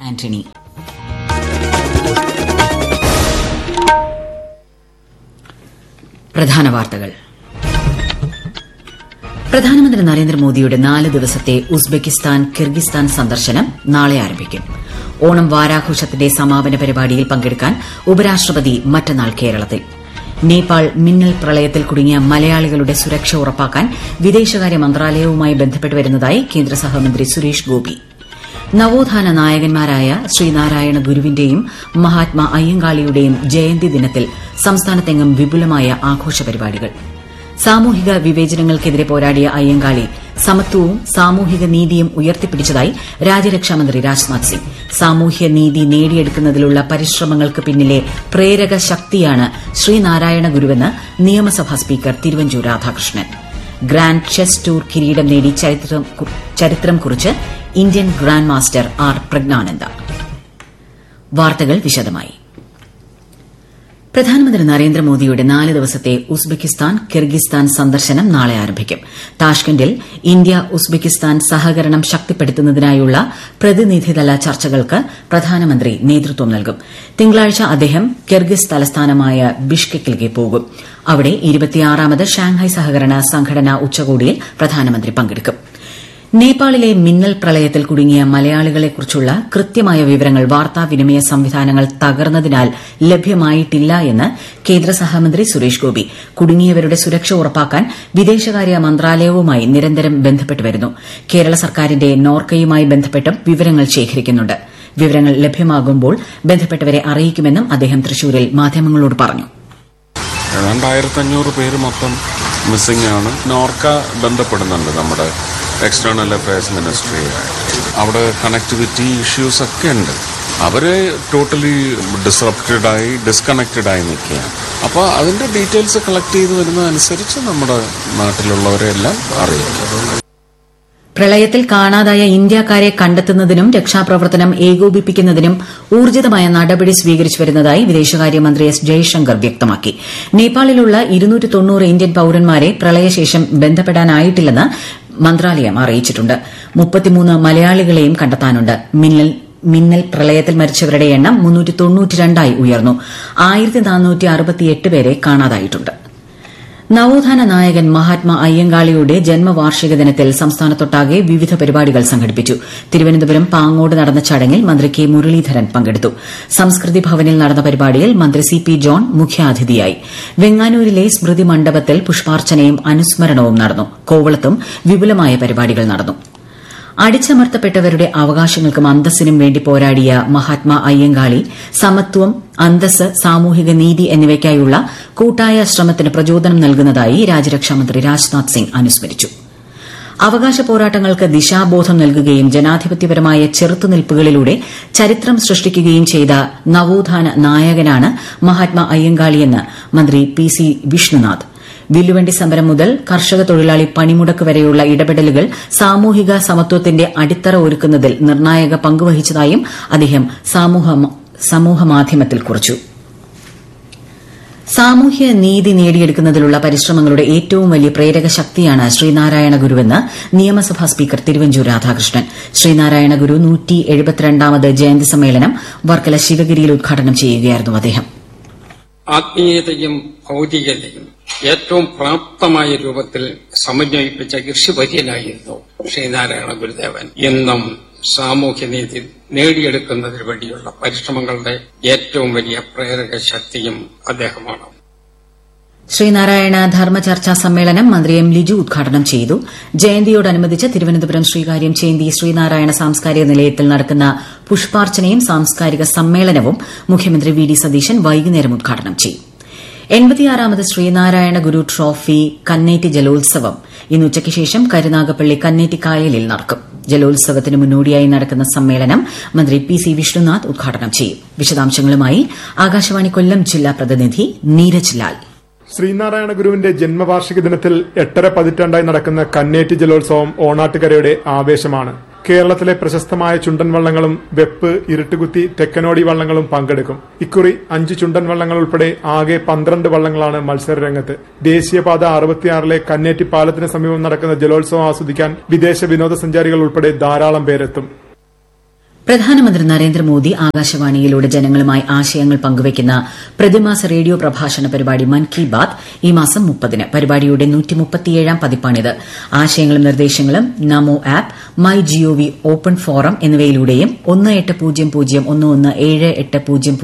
ആന്റണി പ്രധാന വാർത്തകൾ പ്രധാനമന്ത്രി നരേന്ദ്രമോദിയുടെ നാല് ദിവസത്തെ ഉസ്ബെക്കിസ്ഥാൻ കിർഗിസ്ഥാൻ സന്ദർശനം നാളെ ആരംഭിക്കും ഓണം വാരാഘോഷത്തിന്റെ സമാപന പരിപാടിയിൽ പങ്കെടുക്കാൻ ഉപരാഷ്ട്രപതി മറ്റന്നാൾ കേരളത്തിൽ നേപ്പാൾ മിന്നൽ പ്രളയത്തിൽ കുടുങ്ങിയ മലയാളികളുടെ സുരക്ഷ ഉറപ്പാക്കാൻ വിദേശകാര്യ മന്ത്രാലയവുമായി ബന്ധപ്പെട്ട് വരുന്നതായി കേന്ദ്ര സഹമന്ത്രി സുരേഷ് ഗോപി നവോത്ഥാന നായകന്മാരായ ശ്രീനാരായണ ഗുരുവിന്റെയും മഹാത്മാ അയ്യങ്കാളിയുടെയും ജയന്തി ദിനത്തിൽ സംസ്ഥാനത്തെങ്ങും വിപുലമായ ആഘോഷ പരിപാടികൾ സാമൂഹിക വിവേചനങ്ങൾക്കെതിരെ പോരാടിയ അയ്യങ്കാളി സമത്വവും സാമൂഹിക നീതിയും ഉയർത്തിപ്പിടിച്ചതായി രാജ്യരക്ഷാമന്ത്രി രാജ്നാഥ് സിംഗ് സാമൂഹ്യ നീതി നേടിയെടുക്കുന്നതിലുള്ള പരിശ്രമങ്ങൾക്ക് പിന്നിലെ പ്രേരക ശക്തിയാണ് ശ്രീനാരായണ ഗുരുവെന്ന് നിയമസഭാ speaker Thiruvanchoor Radhakrishnan grand chess tour കിരീടം നേടി ചരിത്രം കുറിച്ച് Indian grand master R Praggnanandhaa വാർത്തകൾ വിശദമായി പ്രധാനമന്ത്രി നരേന്ദ്രമോദിയുടെ നാല് ദിവസത്തെ ഉസ്ബെക്കിസ്ഥാൻ കിർഗിസ്ഥാൻ സന്ദർശനം നാളെ ആരംഭിക്കും താഷ്കന്റിൽ ഇന്ത്യ ഉസ്ബെക്കിസ്ഥാൻ സഹകരണം ശക്തിപ്പെടുത്തുന്നതിനായുള്ള പ്രതിനിധിതല ചർച്ചകൾക്ക് പ്രധാനമന്ത്രി നേതൃത്വം നൽകും തിങ്കളാഴ്ച അദ്ദേഹം കിർഗിസ് തലസ്ഥാനമായ ബിഷ്കെക്കിലേക്ക് പോകും അവിടെ ഇരുപത്തിയാറാമത് ഷാങ്ഹായ് സഹകരണ സംഘടന ഉച്ചകോടിയിൽ പ്രധാനമന്ത്രി പങ്കെടുക്കും നേപ്പാളിലെ മിന്നൽ പ്രളയത്തിൽ കുടുങ്ങിയ മലയാളികളെക്കുറിച്ചുള്ള കൃത്യമായ വിവരങ്ങൾ വാർത്താവിനിമയ സംവിധാനങ്ങൾ തകർന്നതിനാൽ ലഭ്യമായിട്ടില്ല എന്ന് കേന്ദ്ര സഹമന്ത്രി സുരേഷ് ഗോപി കുടുങ്ങിയവരുടെ സുരക്ഷ ഉറപ്പാക്കാൻ വിദേശകാര്യ മന്ത്രാലയവുമായി നിരന്തരം ബന്ധപ്പെട്ട് വരുന്നു കേരള സർക്കാരിന്റെ നോർക്കയുമായി ബന്ധപ്പെട്ടും വിവരങ്ങൾ ശേഖരിക്കുന്നുണ്ട് വിവരങ്ങൾ ലഭ്യമാകുമ്പോൾ ബന്ധപ്പെട്ടവരെ അറിയിക്കുമെന്നും അദ്ദേഹം തൃശൂരിൽ മാധ്യമങ്ങളോട് പറഞ്ഞു ഏതാണ്ട് ആയിരത്തഞ്ഞൂറ് പേര് മൊത്തം മിസ്സിംഗ് ആണ് നോർക്ക ബന്ധപ്പെടുന്നുണ്ട് നമ്മുടെ എക്സ്റ്റേണൽ അഫയേഴ്സ് മിനിസ്ട്രി അവിടെ കണക്ടിവിറ്റി ഇഷ്യൂസ് ഒക്കെ ഉണ്ട് അവര് ടോട്ടലി ഡിസ്റപ്റ്റഡ് ആയി ഡിസ്കണക്റ്റഡ് ആയി നിൽക്കുകയാണ് അപ്പോൾ അതിന്റെ ഡീറ്റെയിൽസ് കളക്ട് ചെയ്ത് വരുന്നതനുസരിച്ച് നമ്മുടെ നാട്ടിലുള്ളവരെ എല്ലാം അറിയിക്കും പ്രളയത്തിൽ കാണാതായ ഇന്ത്യക്കാരെ കണ്ടെത്തുന്നതിനും രക്ഷാപ്രവർത്തനം ഏകോപിപ്പിക്കുന്നതിനും ഊർജിതമായ നടപടി സ്വീകരിച്ചു വരുന്നതായി വിദേശകാര്യമന്ത്രി എസ് ജയശങ്കർ വ്യക്തമാക്കി നേപ്പാളിലുള്ള ഇന്ത്യൻ പൌരന്മാരെ പ്രളയശേഷം ബന്ധപ്പെടാനായിട്ടില്ലെന്ന് മന്ത്രാലയം അറിയിച്ചിട്ടുണ്ട് മുപ്പത്തിമൂന്ന് മലയാളികളെയും കണ്ടെത്താനുണ്ട് മിന്നൽ മിന്നൽ പ്രളയത്തിൽ മരിച്ചവരുടെ എണ്ണം മുന്നൂറ്റി ഉയർന്നു ആയിരത്തി പേരെ കാണാതായിട്ടുണ്ട് നവോത്ഥാന നായകൻ മഹാത്മാ അയ്യങ്കാളിയുടെ ജന്മവാർഷിക ദിനത്തിൽ സംസ്ഥാനത്തൊട്ടാകെ വിവിധ പരിപാടികൾ സംഘടിപ്പിച്ചു തിരുവനന്തപുരം പാങ്ങോട് നടന്ന ചടങ്ങിൽ മന്ത്രി കെ മുരളീധരൻ പങ്കെടുത്തു സംസ്കൃതി ഭവനിൽ നടന്ന പരിപാടിയിൽ മന്ത്രി സി പി ജോൺ മുഖ്യാതിഥിയായി വെങ്ങാനൂരിലെ സ്മൃതി മണ്ഡപത്തിൽ പുഷ്പാർച്ചനയും അനുസ്മരണവും നടന്നു കോവളത്തും വിപുലമായ പരിപാടികൾ നടന്നു അടിച്ചമർത്തപ്പെട്ടവരുടെ അവകാശങ്ങൾക്കും അന്തസ്സിനും വേണ്ടി പോരാടിയ മഹാത്മാ അയ്യങ്കാളി സമത്വം അന്തസ് സാമൂഹിക നീതി എന്നിവയ്ക്കായുള്ള കൂട്ടായ ശ്രമത്തിന് പ്രചോദനം നൽകുന്നതായി രാജ്യരക്ഷാമന്ത്രി രാജ്നാഥ് സിംഗ് അനുസ്മരിച്ചു അവകാശ പോരാട്ടങ്ങൾക്ക് ദിശാബോധം നൽകുകയും ജനാധിപത്യപരമായ ചെറുത്തുനിൽപ്പുകളിലൂടെ ചരിത്രം സൃഷ്ടിക്കുകയും ചെയ്ത നവോത്ഥാന നായകനാണ് മഹാത്മാ അയ്യങ്കാളിയെന്ന് മന്ത്രി പി സി വിഷ്ണുനാഥ് വില്ലുവണ്ടി സമരം മുതൽ കർഷക തൊഴിലാളി പണിമുടക്ക് വരെയുള്ള ഇടപെടലുകൾ സാമൂഹിക സമത്വത്തിന്റെ അടിത്തറ ഒരുക്കുന്നതിൽ നിർണായക പങ്കുവഹിച്ചതായും അദ്ദേഹം സമൂഹമാധ്യമത്തിൽ കുറിച്ചു സാമൂഹ്യ നീതി നേടിയെടുക്കുന്നതിലുള്ള പരിശ്രമങ്ങളുടെ ഏറ്റവും വലിയ പ്രേരക ശക്തിയാണ് ശ്രീനാരായണ ഗുരുവെന്ന് നിയമസഭാ സ്പീക്കർ തിരുവഞ്ചൂർ രാധാകൃഷ്ണൻ ശ്രീനാരായണ ഗുരു ത് ജയന്തി സമ്മേളനം വർക്കല ശിവഗിരിയിൽ ഉദ്ഘാടനം ചെയ്യുകയായിരുന്നു അദ്ദേഹം ആത്മീയതയും ഭൌതികതയും ഏറ്റവും പ്രാപ്തമായ രൂപത്തിൽ സമന്വയിപ്പിച്ച ഋഷിവര്യനായിരുന്നു ശ്രീനാരായണ ഗുരുദേവൻ എന്നും സാമൂഹ്യനീതി നേടിയെടുക്കുന്നതിന് വേണ്ടിയുള്ള പരിശ്രമങ്ങളുടെ ഏറ്റവും വലിയ പ്രേരക ശക്തിയും അദ്ദേഹമാണ് ശ്രീനാരായണ ധർമ്മചർച്ചാ സമ്മേളനം മന്ത്രി എം ലിജു ഉദ്ഘാടനം ചെയ്തു ജയന്തിയോടനുബന്ധിച്ച് തിരുവനന്തപുരം ശ്രീകാര്യം ചേന്തി ശ്രീനാരായണ സാംസ്കാരിക നിലയത്തിൽ നടക്കുന്ന പുഷ്പാർച്ചനയും സാംസ്കാരിക സമ്മേളനവും മുഖ്യമന്ത്രി വി ഡി സതീശൻ വൈകുന്നേരം ഉദ്ഘാടനം ചെയ്യും എൺപത്തിയാറാമത് ശ്രീനാരായണ ഗുരു ട്രോഫി കന്നേറ്റി ജലോത്സവം ഇന്ന് ഉച്ചയ്ക്ക് ശേഷം കരുനാഗപ്പള്ളി കന്നേറ്റി കായലിൽ നടക്കും ജലോത്സവത്തിന് മുന്നോടിയായി നടക്കുന്ന സമ്മേളനം മന്ത്രി പി സി വിഷ്ണുനാഥ് ഉദ്ഘാടനം ചെയ്യും വിശദാംശങ്ങളുമായി ആകാശവാണി കൊല്ലം ജില്ലാ പ്രതിനിധി നീരജ് ലാൽ ശ്രീനാരായണ ഗുരുവിന്റെ ജന്മവാർഷിക ദിനത്തിൽ എട്ടര പതിറ്റാണ്ടായി നടക്കുന്ന കന്നേറ്റി ജലോത്സവം ഓണാട്ടുകരയുടെ ആവേശമാണ് കേരളത്തിലെ പ്രശസ്തമായ ചുണ്ടൻ വള്ളങ്ങളും വെപ്പ് ഇരുട്ടുകുത്തി തെക്കനോടി വള്ളങ്ങളും പങ്കെടുക്കും ഇക്കുറി അഞ്ച് ചുണ്ടൻ വള്ളങ്ങൾ ഉൾപ്പെടെ ആകെ പന്ത്രണ്ട് വള്ളങ്ങളാണ് മത്സരരംഗത്ത് ദേശീയപാത അറുപത്തിയാറിലെ കന്നേറ്റി പാലത്തിന് സമീപം നടക്കുന്ന ജലോത്സവം ആസ്വദിക്കാൻ വിദേശ വിനോദസഞ്ചാരികൾ ഉൾപ്പെടെ ധാരാളം പേരെത്തും പ്രധാനമന്ത്രി നരേന്ദ്രമോദി ആകാശവാണിയിലൂടെ ജനങ്ങളുമായി ആശയങ്ങൾ പങ്കുവയ്ക്കുന്ന പ്രതിമാസ റേഡിയോ പ്രഭാഷണ പരിപാടി മൻ കി ബാത് ഈ മാസം മുപ്പതിന് പരിപാടിയുടെ ാം പതിപ്പാണിത് ആശയങ്ങളും നിർദ്ദേശങ്ങളും Namo app my GOV open forum എന്നിവയിലൂടെയും ഒന്ന് എട്ട് പൂജ്യം പൂജ്യം ഒന്ന് ഒന്ന് ഏഴ് എട്ട് പൂജ്യം